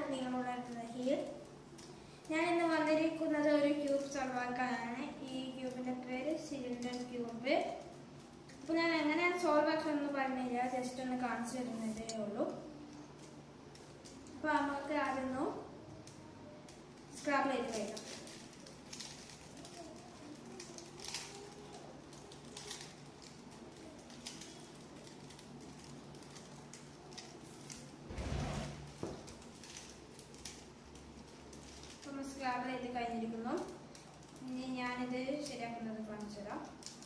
നിങ്ങളുണർത്തുന്ന heal ഞാൻ ഇന്ന് വന്നിരിക്കുന്നത് ഒരു ക്യൂബ് സോൾവാക്കാനാണ് ഈ ക്യൂബിന്റെ പേര് സിലിണ്ടർ ക്യൂബ് അപ്പൊ ഞാൻ എങ്ങനെയാണ് സോൾവ് ആക്കുന്നത് പറഞ്ഞില്ല ജസ്റ്റ് ഒന്ന് കാണിച്ചു തരുന്നതേ ഉള്ളൂ അപ്പൊ നമുക്ക് ആദ്യം സ്ക്രാബ് ചെയ്ത് കഴിക്കാം നമ്മൾ സ്ക്രാബ് ചെയ്ത് കഴിഞ്ഞിരിക്കുന്നു ഇനി ഞാനിത് ശരിയാക്കുന്നത് കാണിച്ചു തരാം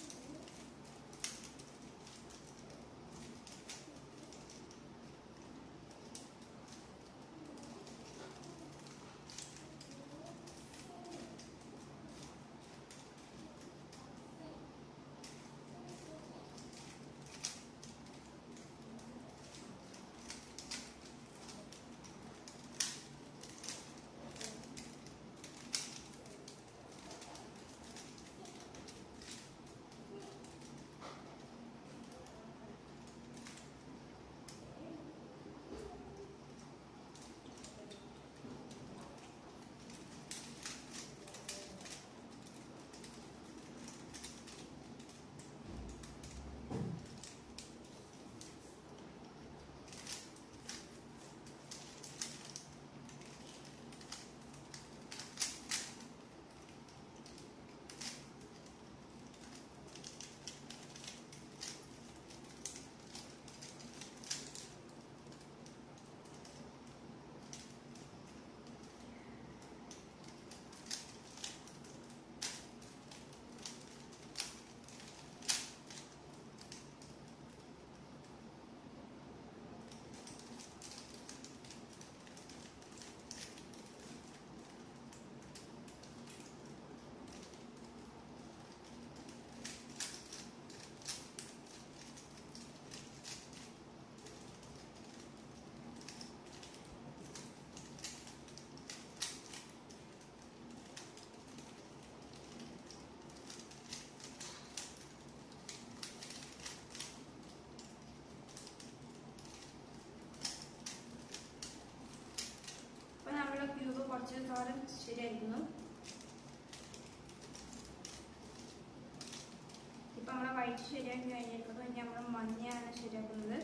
അപ്പൊ നമ്മുടെ ക്യൂബ് കുറച്ച് തോരം ശരിയായിരിക്കുന്നു ഇപ്പൊ നമ്മളെ വൈറ്റ് ശരിയാക്കി കഴിഞ്ഞിരിക്കുന്നു ഇനി നമ്മൾ മഞ്ഞയാണ് ശരിയാക്കുന്നത്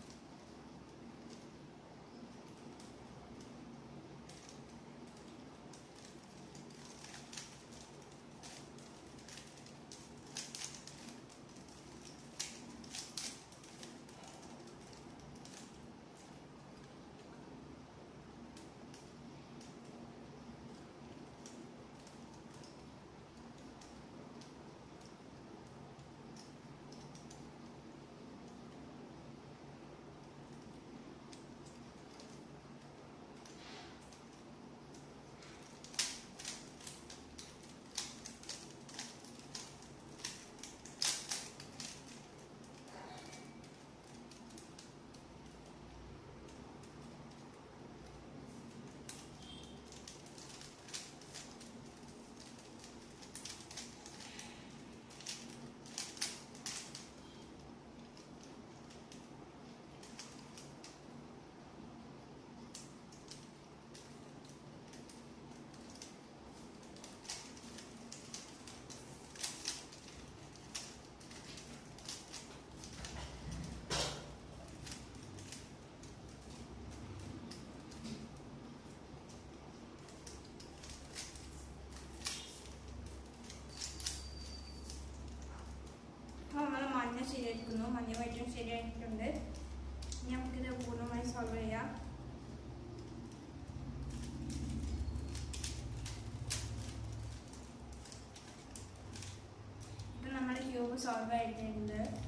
അപ്പോൾ നമ്മൾ മഞ്ഞ ശരിയായിരിക്കുന്നു മഞ്ഞ വൈറ്റും ശരിയായിട്ടുണ്ട് ഇനി നമുക്കിത് പൂർണ്ണമായി സോൾവ് ചെയ്യാം ഇപ്പം നമ്മുടെ ക്യൂബ് സോൾവ് ആയിട്ടുണ്ട്